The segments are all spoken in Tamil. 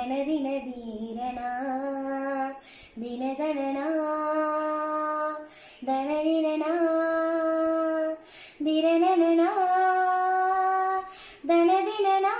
தனதின தீரணா தினதனனா தனதினனா திரணனா தனதினனா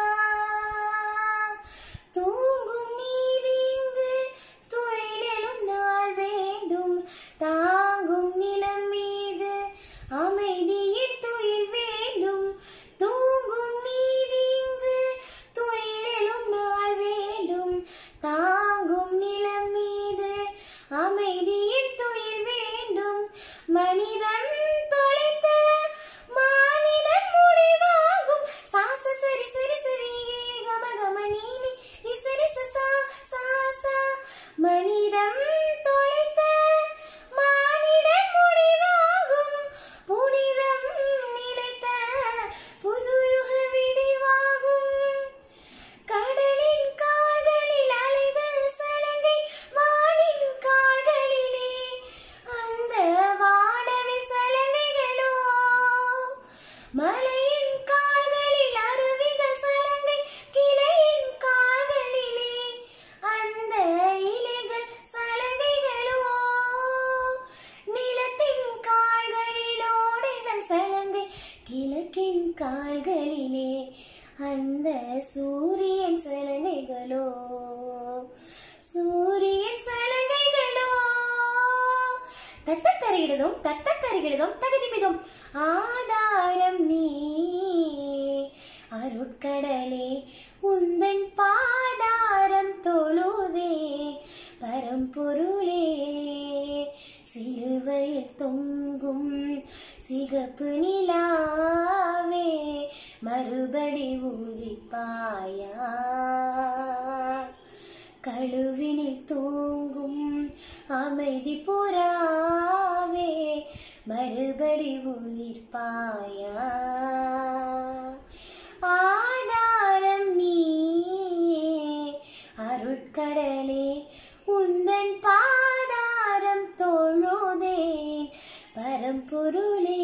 தூங்கும் நீதி இங்கு துயிலும் நாள் வேண்டும் தாங்கும் நிலம் மீது அமைதியின் துயில் வேண்டும் தூங்கும் நீதி இங்கு துயிலும் நாள் வேண்டும் தாங்கும் நிலம் மீது அமைதியின் துயில் வேண்டும் மனிதன் தொலைத்த மானிடன் முடிவாகும் சாச சரி சரி சரி கம கம நீனி இசரி சசா சா சா மனிதம் தொலைத்த மானிடன் முடிவாகும் புனிதம் நிலைத்த புதுயுக விடிவாகும் கடலின் கால்களில் அலைகள் சலங்கை வானின் கால்களிலே அந்த வானவில் சலங்கைகளோ மலையின் கால்களில் அருவிகள் சலங்கை கிளையின் கால்களிலே அந்த இலைகள் சலங்கைகளோ நிலத்தின் கால்களில் ஓடைகள் சலங்கை கிழக்கின் கால்களிலே அந்த சூரியன் சலங்கைகளோ சூரியன் சலங்கைகளோ தத்த தருகிறதும் தத்த தருகிறதும் தகுதிமிதும் ஆதாரம் நீ அருட்கடலே உந்தன் பாதாரம் தொழுதே பரம்பொருளே சிலுவையில் தொங்கும் சிகப்பு நிலாவே மறுபடி ஊதிப்பாயா கழுவினில் தூங்கும் அமைதி புறாவே மறுபடி உயிர்ப்பாயா ஆதாரம் நீயே அருட்கடலே உந்தன் பாதாரம் தொழுதேன் பரம்பொருளே